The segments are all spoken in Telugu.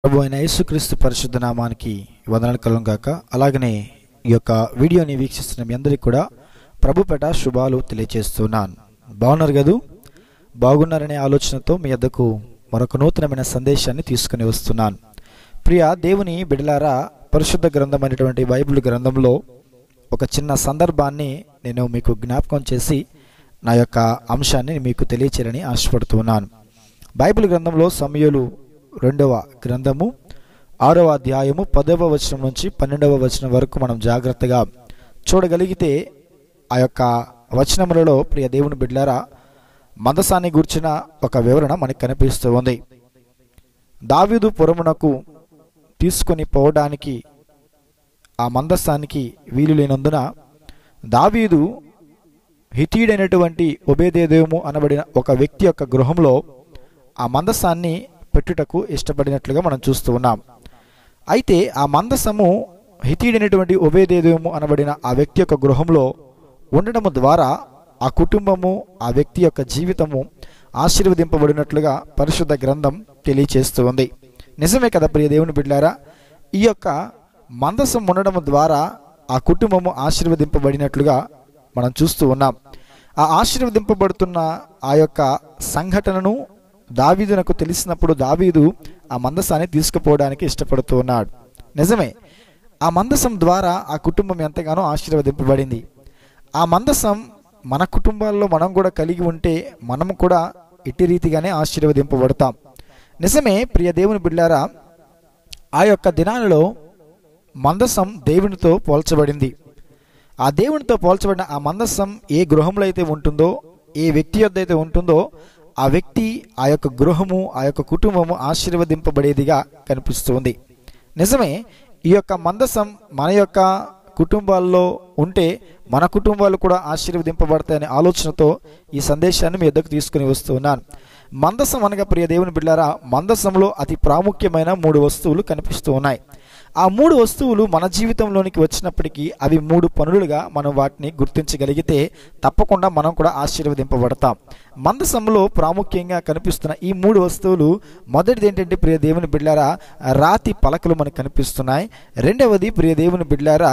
ప్రభు అయిన యేసుక్రీస్తు పరిశుద్ధ నామానికి వందనాలు కలం గాక అలాగనే ఈ యొక్క వీడియోని వీక్షిస్తున్న మీ అందరికీ కూడా ప్రభుపేట శుభాలు తెలియజేస్తున్నాను బాగున్నారు కదూ బాగున్నారనే ఆలోచనతో మీ వద్దకు మరొక నూతనమైన సందేశాన్ని తీసుకుని వస్తున్నాను ప్రియ దేవుని బిడలారా పరిశుద్ధ గ్రంథమైనటువంటి బైబిల్ గ్రంథంలో ఒక చిన్న సందర్భాన్ని నేను మీకు జ్ఞాపకం చేసి నా యొక్క అంశాన్ని మీకు తెలియచేయాలని ఆశపడుతున్నాను బైబిల్ గ్రంథంలో సమయలు రెండవ గ్రంథము ఆరవ అధ్యాయము పదవ వచనం నుంచి పన్నెండవ వచనం వరకు మనం జాగ్రత్తగా చూడగలిగితే ఆ యొక్క వచనములలో ప్రియ దేవుని బిడ్లారా మందసాన్ని గూర్చిన ఒక వివరణ మనకు కనిపిస్తూ ఉంది దావీదు పురమునకు తీసుకొని పోవడానికి ఆ మందస్థానికి వీలు లేనందున దావీదు హితీడైనటువంటి ఒబేదేదేము అనబడిన ఒక వ్యక్తి యొక్క గృహంలో ఆ మందసాన్ని పెట్టుటకు ఇష్టపడినట్లుగా మనం చూస్తూ ఉన్నాం అయితే ఆ మందసము హితీడైనటువంటి ఒబేదేదేము అనబడిన ఆ వ్యక్తి యొక్క గృహంలో ఉండడము ద్వారా ఆ కుటుంబము ఆ వ్యక్తి యొక్క జీవితము ఆశీర్వదింపబడినట్లుగా పరిశుద్ధ గ్రంథం తెలియచేస్తూ ఉంది నిజమే కదా ప్రియ దేవుని బిడ్డారా ఈ యొక్క మందసం ఉండడం ద్వారా ఆ కుటుంబము ఆశీర్వదింపబడినట్లుగా మనం చూస్తూ ఉన్నాం ఆ ఆశీర్వదింపబడుతున్న ఆ యొక్క సంఘటనను దావీదునకు తెలిసినప్పుడు దావీదు ఆ మందసాన్ని తీసుకుపోవడానికి ఇష్టపడుతూ ఉన్నాడు నిజమే ఆ మందసం ద్వారా ఆ కుటుంబం ఎంతగానో ఆశీర్వదింపబడింది ఆ మందసం మన కుటుంబాల్లో మనం కూడా కలిగి ఉంటే మనం కూడా ఇట్టి రీతిగానే ఆశీర్వదింపబడతాం నిజమే ప్రియ దేవుని బిడ్డారా ఆ యొక్క దినాలలో మందసం దేవునితో పోల్చబడింది ఆ దేవునితో పోల్చబడిన ఆ మందసం ఏ గృహంలో అయితే ఉంటుందో ఏ వ్యక్తి యొద్ద అయితే ఉంటుందో ఆ వ్యక్తి ఆ యొక్క గృహము ఆ యొక్క కుటుంబము ఆశీర్వదింపబడేదిగా కనిపిస్తుంది నిజమే ఈ యొక్క మందసం మన యొక్క కుటుంబాల్లో ఉంటే మన కుటుంబాలు కూడా ఆశీర్వదింపబడతాయనే ఆలోచనతో ఈ సందేశాన్ని మీ ఎద్దకు తీసుకుని వస్తున్నాను మందసం అనగా ప్రియ దేవుని బిడ్డారా మందసంలో అతి ప్రాముఖ్యమైన మూడు వస్తువులు కనిపిస్తూ ఉన్నాయి ఆ మూడు వస్తువులు మన జీవితంలోనికి వచ్చినప్పటికీ అవి మూడు పనులుగా మనం వాటిని గుర్తించగలిగితే తప్పకుండా మనం కూడా ఆశీర్వదింపబడతాం మందసంలో ప్రాముఖ్యంగా కనిపిస్తున్న ఈ మూడు వస్తువులు మొదటిది ఏంటంటే ప్రియ దేవుని బిడ్లారా రాతి పలకలు మనకు కనిపిస్తున్నాయి రెండవది ప్రియ దేవుని బిడ్లారా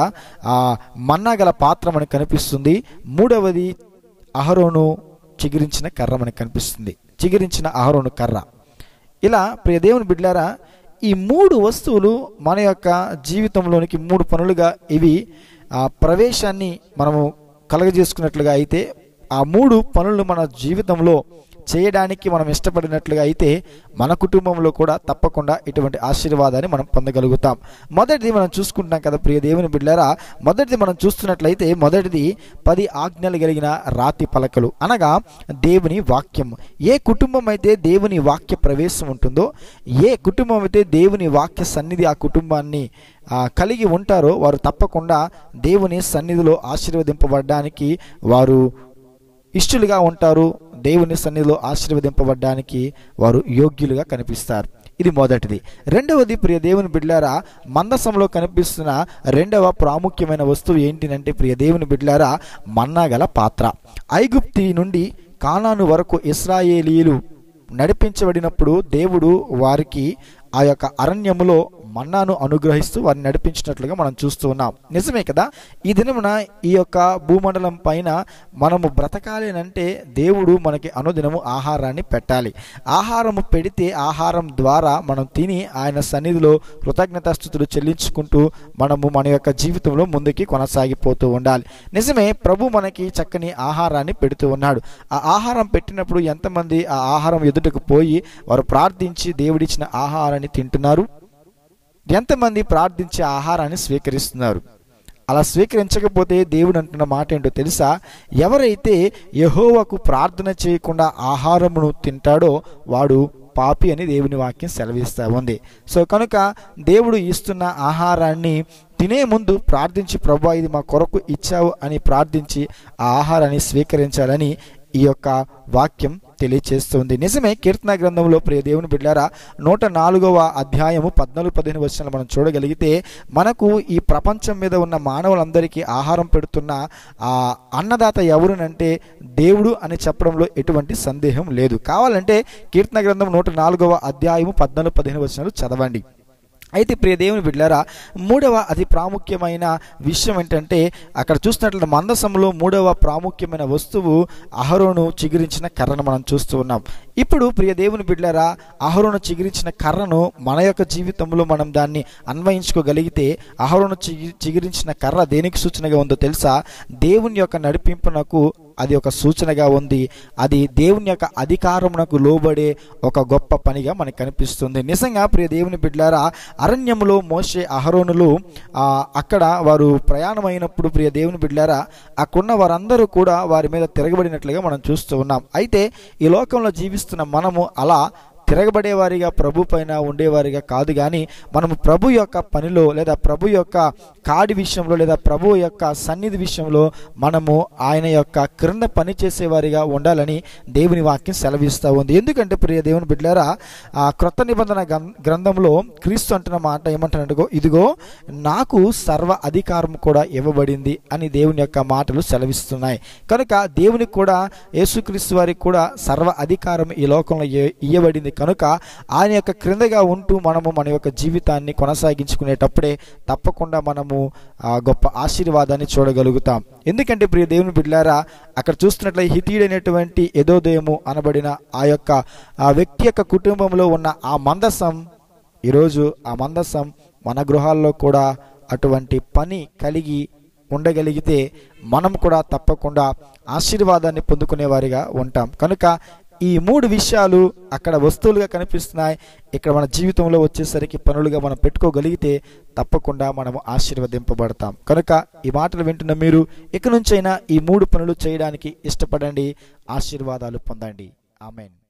మన్నాగల పాత్ర మనకు కనిపిస్తుంది మూడవది అహరోను చిగురించిన కర్ర మనకు కనిపిస్తుంది చిగురించిన అహరోను కర్ర ఇలా ప్రియ దేవుని బిడ్లారా ఈ మూడు వస్తువులు మన యొక్క జీవితంలోనికి మూడు పనులుగా ఇవి ఆ ప్రవేశాన్ని మనము కలగజేసుకున్నట్లుగా అయితే ఆ మూడు పనులు మన జీవితంలో చేయడానికి మనం ఇష్టపడినట్లుగా అయితే మన కుటుంబంలో కూడా తప్పకుండా ఇటువంటి ఆశీర్వాదాన్ని మనం పొందగలుగుతాం మొదటిది మనం చూసుకుంటాం కదా ప్రియ దేవుని బిడ్డారా మొదటిది మనం చూస్తున్నట్లయితే మొదటిది పది ఆజ్ఞలు కలిగిన రాతి పలకలు అనగా దేవుని వాక్యం ఏ కుటుంబం అయితే దేవుని వాక్య ప్రవేశం ఉంటుందో ఏ కుటుంబం అయితే దేవుని వాక్య సన్నిధి ఆ కుటుంబాన్ని కలిగి ఉంటారో వారు తప్పకుండా దేవుని సన్నిధిలో ఆశీర్వదింపబడడానికి వారు ఇష్టలుగా ఉంటారు దేవుని సన్నిధిలో ఆశీర్వదింపబడడానికి వారు యోగ్యులుగా కనిపిస్తారు ఇది మొదటిది రెండవది ప్రియ దేవుని బిడ్లారా మందసంలో కనిపిస్తున్న రెండవ ప్రాముఖ్యమైన వస్తువు ఏంటినంటే ప్రియ దేవుని బిడ్లారా మన్నాగల పాత్ర ఐగుప్తి నుండి కానాను వరకు ఇస్రాయేలీలు నడిపించబడినప్పుడు దేవుడు వారికి ఆ యొక్క అరణ్యములో మన్నాను అనుగ్రహిస్తూ వారిని నడిపించినట్లుగా మనం చూస్తూ ఉన్నాం నిజమే కదా ఈ దినమున ఈ యొక్క భూమండలం పైన మనము బ్రతకాలి అంటే దేవుడు మనకి అనుదినము ఆహారాన్ని పెట్టాలి ఆహారము పెడితే ఆహారం ద్వారా మనం తిని ఆయన సన్నిధిలో కృతజ్ఞతాస్థుతులు చెల్లించుకుంటూ మనము మన యొక్క జీవితంలో ముందుకి కొనసాగిపోతూ ఉండాలి నిజమే ప్రభు మనకి చక్కని ఆహారాన్ని పెడుతూ ఉన్నాడు ఆ ఆహారం పెట్టినప్పుడు ఎంతమంది ఆ ఆహారం ఎదుటకు పోయి వారు ప్రార్థించి దేవుడిచ్చిన ఆహారాన్ని తింటున్నారు ఎంతమంది ప్రార్థించే ఆహారాన్ని స్వీకరిస్తున్నారు అలా స్వీకరించకపోతే దేవుడు అంటున్న మాట ఏంటో తెలుసా ఎవరైతే యహోవకు ప్రార్థన చేయకుండా ఆహారమును తింటాడో వాడు పాపి అని దేవుని వాక్యం సెలవిస్తూ ఉంది సో కనుక దేవుడు ఇస్తున్న ఆహారాన్ని తినే ముందు ప్రార్థించి ప్రభా ఇది మా కొరకు ఇచ్చావు అని ప్రార్థించి ఆ ఆహారాన్ని స్వీకరించాలని ఈ యొక్క వాక్యం తెలియచేస్తుంది నిజమే కీర్తన గ్రంథంలో ప్రియ దేవుని బిడ్డారా నూట నాలుగవ అధ్యాయము పద్నాలుగు పదిహేను వచ్చిన మనం చూడగలిగితే మనకు ఈ ప్రపంచం మీద ఉన్న మానవులందరికీ ఆహారం పెడుతున్న ఆ అన్నదాత ఎవరునంటే దేవుడు అని చెప్పడంలో ఎటువంటి సందేహం లేదు కావాలంటే కీర్తన గ్రంథం నూట నాలుగవ అధ్యాయము పద్నాలుగు పదిహేను వచనాలు చదవండి అయితే ప్రియ దేవుని బిడ్డారా మూడవ అతి ప్రాముఖ్యమైన విషయం ఏంటంటే అక్కడ చూసినట్లయితే మందసంలో మూడవ ప్రాముఖ్యమైన వస్తువు అహరోను చిగురించిన కర్రను మనం చూస్తూ ఉన్నాం ఇప్పుడు ప్రియ దేవుని బిడ్డారా అహరోను చిగురించిన కర్రను మన యొక్క జీవితంలో మనం దాన్ని అన్వయించుకోగలిగితే అహరోను చిగి చిగురించిన కర్ర దేనికి సూచనగా ఉందో తెలుసా దేవుని యొక్క నడిపింపునకు అది ఒక సూచనగా ఉంది అది దేవుని యొక్క అధికారమునకు లోబడే ఒక గొప్ప పనిగా మనకు కనిపిస్తుంది నిజంగా ప్రియ దేవుని బిడ్డారా అరణ్యములో మోసే అహరోనులు ఆ, అక్కడ వారు ప్రయాణం అయినప్పుడు ప్రియ దేవుని బిడ్డారా అక్కడున్న వారందరూ కూడా వారి మీద తిరగబడినట్లుగా మనం చూస్తూ ఉన్నాం అయితే ఈ లోకంలో జీవిస్తున్న మనము అలా తిరగబడేవారిగా ప్రభు పైన ఉండేవారిగా కాదు కానీ మనము ప్రభు యొక్క పనిలో లేదా ప్రభు యొక్క కాడి విషయంలో లేదా ప్రభు యొక్క సన్నిధి విషయంలో మనము ఆయన యొక్క క్రింద పని చేసేవారిగా ఉండాలని దేవుని వాక్యం సెలవిస్తూ ఉంది ఎందుకంటే ప్రియ దేవుని బిడ్డారా ఆ క్రొత్త నిబంధన గ్రం- గ్రంథంలో క్రీస్తు అంటున్న మాట ఏమంటున్నట్టుగో ఇదిగో నాకు సర్వ అధికారం కూడా ఇవ్వబడింది అని దేవుని యొక్క మాటలు సెలవిస్తున్నాయి కనుక దేవునికి కూడా యేసుక్రీస్తు వారికి కూడా సర్వ అధికారం ఈ లోకంలో ఇయ్య- ఇయ్యబడింది కనుక ఆయన యొక్క క్రిందగా ఉంటూ మనము మన యొక్క జీవితాన్ని కొనసాగించుకునేటప్పుడే తప్పకుండా మనము ఆ గొప్ప ఆశీర్వాదాన్ని చూడగలుగుతాం ఎందుకంటే ప్రియ దేవుని బిడ్డారా అక్కడ చూస్తున్నట్లయితే హితీడైనటువంటి ఎదోదయము అనబడిన ఆ యొక్క ఆ వ్యక్తి యొక్క కుటుంబంలో ఉన్న ఆ మందసం ఈరోజు ఆ మందసం మన గృహాల్లో కూడా అటువంటి పని కలిగి ఉండగలిగితే మనం కూడా తప్పకుండా ఆశీర్వాదాన్ని పొందుకునే వారిగా ఉంటాం కనుక ఈ మూడు విషయాలు అక్కడ వస్తువులుగా కనిపిస్తున్నాయి ఇక్కడ మన జీవితంలో వచ్చేసరికి పనులుగా మనం పెట్టుకోగలిగితే తప్పకుండా మనము ఆశీర్వదింపబడతాం కనుక ఈ మాటలు వింటున్న మీరు ఇక నుంచైనా ఈ మూడు పనులు చేయడానికి ఇష్టపడండి ఆశీర్వాదాలు పొందండి ఆమెన్